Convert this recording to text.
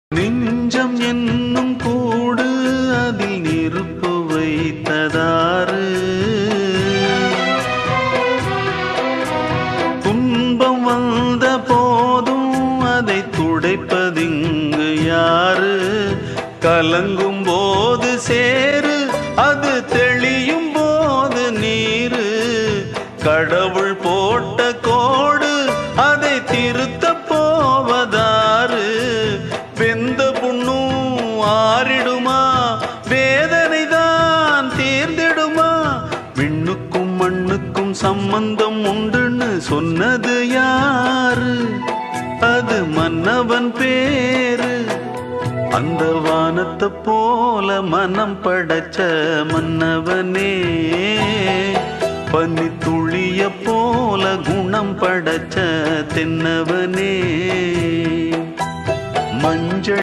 நெஞ்சம் என்னும் கூடு அதில் நெருப்பு வைத்ததாறு துன்பம் வந்த போதும் அதை துடைப்பதிங்கு யாரு கலங்கும் போது சேரு அது தெளியும் போது நீரு கடவுள் போட்ட கோடு அதை திருத்த போவதாரு வெந்த புண்ணும் ஆறிடுமா வேதனை தான் தீர்ந்திடுமா விண்ணுக்கும் மண்ணுக்கும் சம்பந்தம் உண்டுன்னு சொன்னது யாரு அது மன்னவன் பேரு அந்த வானத்தை போல மனம் படைச்ச மன்னவனே பனி துளிய போல குணம் படைச்ச தென்னவனே மஞ்சள்